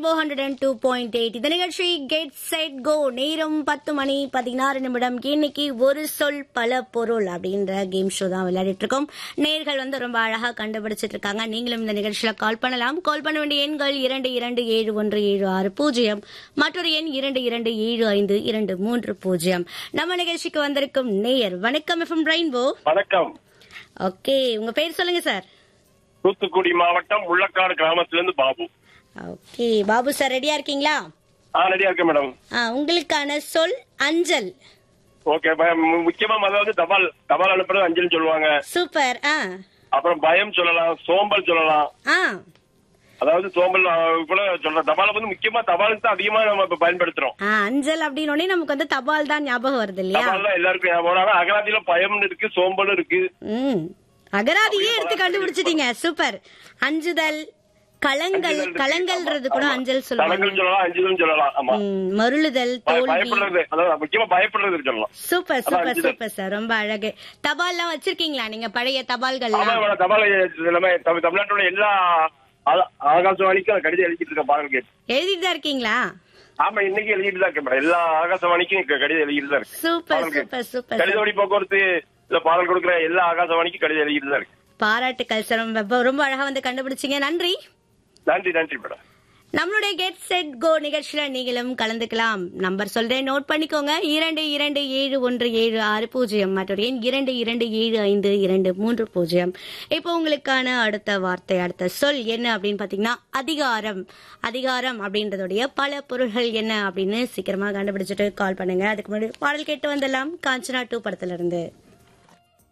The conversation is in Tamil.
Rainbow hundred and two point eight இந்த நிகழ்ச்சி கெட் செட் கோ நேரம் பத்து மணி பதினாறு நிமிடம் இன்னைக்கு ஒரு சொல் பல பொருள் அப்படின்ற கேம் ஷோ தான் விளையாடிட்டு இருக்கோம் நேர்கள் வந்து ரொம்ப அழகா கண்டுபிடிச்சிட்டு இருக்காங்க நீங்களும் இந்த நிகழ்ச்சியில கால் பண்ணலாம் கால் பண்ண வேண்டிய எண்கள் இரண்டு இரண்டு ஏழு ஒன்று ஏழு ஆறு பூஜ்ஜியம் மற்றொரு எண் இரண்டு இரண்டு ஏழு ஐந்து இரண்டு மூன்று பூஜ்ஜியம் நம்ம நிகழ்ச்சிக்கு வந்திருக்கும் நேயர் வணக்கம் எஃப்எம் ரெயின்போ வணக்கம் ஓகே உங்க பேர் சொல்லுங்க சார் தூத்துக்குடி மாவட்டம் முள்ளக்காடு கிராமத்துல இருந்து பாபு ஓகே பாபு சார் ரெடியா இருக்கீங்களா ஆ ரெடியா இருக்கேன் மேடம் ஆ, உங்களுக்கான சொல் அஞ்சல் ஓகே ப- மு- முக்கியமா முதல்ல வந்து தபால் தபால் அனுப்புறது அஞ்சல்னு சொல்லுவாங்க சூப்பர் ஆ அப்புறம் பயம் சொல்லலாம் சோம்பல் சொல்லலாம் ஆ அதாவது சோம்பல் ஆ, கூட சொல்றோம் தபால வந்து முக்கியமா தபாலுக்கு தான் அதிகமா நம்ம இப்ப பயன்படுத்துறோம் ஆ, அஞ்சல் அப்படின்னு உடனே நமக்கு வந்து தபால் தான் ஞாபகம் வருது இல்லையா தபால் தான் எல்லாருக்கும் ஞாபகம் வரும். ஆனா அகராதியில பயம்னு இருக்கு சோம்பலும் இருக்கு ம் அகராதியே எடுத்து கண்டுபிடிச்சிட்டீங்க சூப்பர் அஞ்சுதல் கலங்கள் அஞ்சுதல் இருக்கு. கலங்கல்ன்றது கூட ஆமா. அஞ்சல் சொல்லுவாங்க தடங்கள் சொல்லலாம் அஞ்சலும் சொல்லலாம் ஆமா ம், மருளுதல் பய- தோல்வி பயப்படுறது அதாவது முக்கியமா பயப்படுறது சொல்லலாம் சூப்பர் அதான் சூப்பர் அஞ்சுதல். சூப்பர் சார் ரொம்ப அழகு தபால்லாம் வச்சிருக்கீங்களா நீங்க பழைய ஆமா தபால்கள்லாம் மேடம் தபால் எல்லாமே தமிழ் தமிழ்நாட்டோட எல்லா ஆ- ஆகாசவாணிக்கும் அந்த கடிதம் எழுதிட்டு இருக்க பாருங்க கேட்டு எழுதிட்டு தான் இருக்கீங்களா ஆமா இன்னைக்கு எழுதிட்டு தான் இருக்கேன் மேடம் எல்லா ஆகாசவாணிக்கும் இங்க கடிதம் எழுதிட்டு தான் இருக்கு சூப்பர் பாடல் கேட்டு. சூப்பர் சூப்பர் கடித வழி போக்குவரத்து இல்ல பாடல் கொடுக்குற எல்லா ஆகாசவாணிக்கும் கடிதம் எழுதிட்டு தான் இருக்கு பாராட்டுக்கள் சார் ரொம்ப ரொம்ப அழகா வந்து கண்டுபிடிச்சீங்க நன்றி நன்றி நன்றி மேடம் நம்மளுடைய கெட் செட் கோ நிகழ்ச்சியில நீங்களும் கலந்துக்கலாம் நம்பர் சொல்றேன் நோட் பண்ணிக்கோங்க இரண்டு இரண்டு ஏழு ஒன்று ஏழு ஆறு பூஜ்ஜியம் மற்றொரு எண் இரண்டு இரண்டு ஏழு ஐந்து இரண்டு மூன்று பூஜ்ஜியம் இப்போ உங்களுக்கான அடுத்த வார்த்தை அடுத்த சொல் என்ன அப்படின்னு பாத்தீங்கன்னா அதிகாரம் அதிகாரம் அப்படின்றதுடைய பல பொருள்கள் என்ன அப்படின்னு சீக்கிரமா கண்டுபிடிச்சிட்டு கால் பண்ணுங்க அதுக்கு முன்னாடி பாடல் கேட்டு வந்துடலாம் காஞ்சனா டூ படத்துல இருந்து